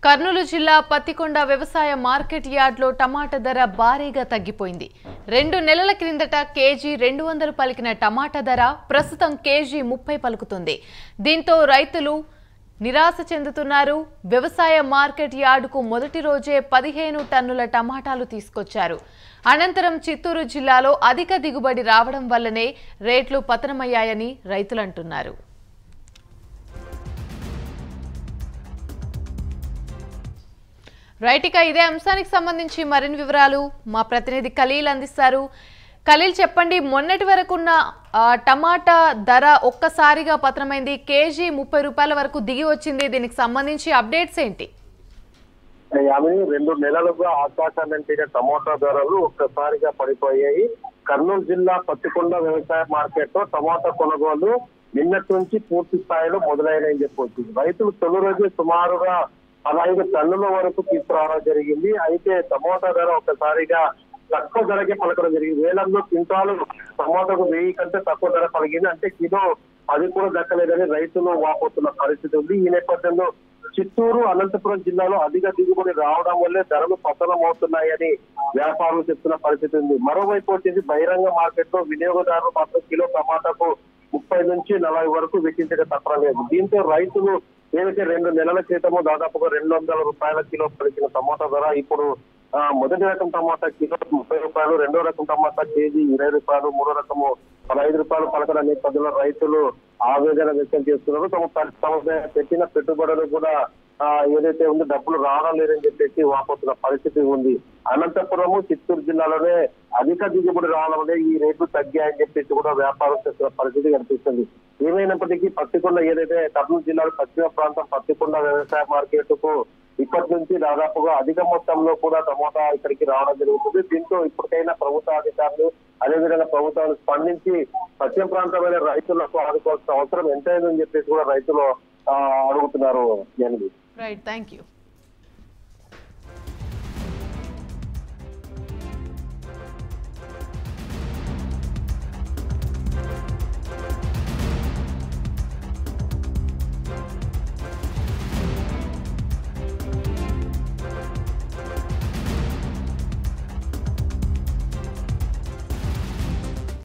కర్నూలు జిల్లా పత్తికొండ వ్యవసాయ మార్కెట్ యార్డ్లో టమాటా ధర భారీగా తగ్గిపోయింది రెండు నెలల క్రిందట కేజీ రెండు వందలు పలికిన టమాటా ధర ప్రస్తుతం కేజీ ముప్పై పలుకుతుంది దీంతో రైతులు నిరాశ చెందుతున్నారు వ్యవసాయ మార్కెట్ యార్డుకు మొదటి రోజే పదిహేను టన్నుల టమాటాలు తీసుకొచ్చారు అనంతరం చిత్తూరు జిల్లాలో అధిక దిగుబడి రావడం వల్లనే రేట్లు పతనమయ్యాయని రైతులు అంటున్నారు రైట్ ఇక ఇదే అంశానికి సంబంధించి మరిన్ని వివరాలు మా ప్రతినిధి ఖలీల్ అందిస్తారు ఖలీల్ చెప్పండి మొన్నటి వరకు ఉన్న ఆ, టమాటా ధర ఒక్కసారిగా పతనమైంది కేజీ ముప్పై రూపాయల వరకు దిగి వచ్చింది దీనికి సంబంధించి అప్డేట్స్ ఏంటి యామిని రెండు నెలలుగా ఆకాశాన్ని టమోటా ధరలు ఒక్కసారిగా పడిపోయాయి కర్నూలు జిల్లా పత్తికొండ వ్యవసాయ మార్కెట్ లో టమోటా కొనుగోలు నిన్నటి నుంచి పూర్తి స్థాయిలో మొదలైనని చెప్పొచ్చు రైతులు తొలి రోజు సుమారుగా పదహైదు టన్నుల వరకు తీసుకురావడం జరిగింది అయితే టమోటా ధర ఒక్కసారిగా తక్కువ ధరకే పలకడం జరిగింది వేలంలో క్వింటాలు టమోటాకు వెయ్యి కంటే తక్కువ ధర పలిగింది అంటే కిలో అది కూడా దక్కలేదని రైతులు వాపోతున్న పరిస్థితి ఉంది ఈ నేపథ్యంలో చిత్తూరు అనంతపురం జిల్లాలో అధిక దిగుబడి రావడం వల్లే ధరలు పతనం అవుతున్నాయని వ్యాపారులు చెప్తున్న పరిస్థితి ఉంది మరోవైపు వచ్చేసి బహిరంగ మార్కెట్ లో వినియోగదారులు మాత్రం కిలో టమాటాకు ముప్పై నుంచి నలభై వరకు వెచ్చించక తప్పలేదు దీంతో రైతులు ఏదైతే రెండు నెలల క్రితము దాదాపుగా రెండు వందల రూపాయల కిలో పలికిన టమాటా ధర ఇప్పుడు ఆ, మొదటి రకం టమాటా కిలో ముప్పై రూపాయలు రెండో రకం టమాటా కేజీ ఇరవై రూపాయలు మూడో రకము పదహైదు రూపాయలు పలకల నేపథ్యంలో రైతులు ఆవేదన వ్యక్తం చేస్తున్నారు తమ ప- తమ పెట్టిన పెట్టుబడులు కూడా ఆ, ఏదైతే ఉందో డబ్బులు రావడం లేదని చెప్పేసి వాపోతున్న పరిస్థితి ఉంది అనంతపురము చిత్తూరు జిల్లాలోనే అధిక దిగుబడి రావడం వల్ల ఈ రేట్లు తగ్గాయని చెప్పేసి కూడా వ్యాపారం చేస్తున్న పరిస్థితి కనిపిస్తుంది ఏమైనప్పటికీ పత్తికొండ ఏదైతే కర్నూలు జిల్లాలో పశ్చిమ ప్రాంతం పత్తికొండ వ్యవసాయ మార్కెట్ కు ఇప్పటి నుంచి దాదాపుగా అధిక మొత్తంలో కూడా టమోటా ఇక్కడికి రావడం జరుగుతుంది దీంతో ఇప్పటికైనా ప్రభుత్వ అధికారులు అదేవిధంగా ప్రభుత్వాలు స్పందించి పశ్చిమ ప్రాంతమైన రైతులకు ఆదుకోవాల్సిన అవసరం ఎంతైందని చెప్పేసి కూడా రైతులు ఆ, అడుగుతున్నారు జనవి రైట్ థ్యాంక్ యూ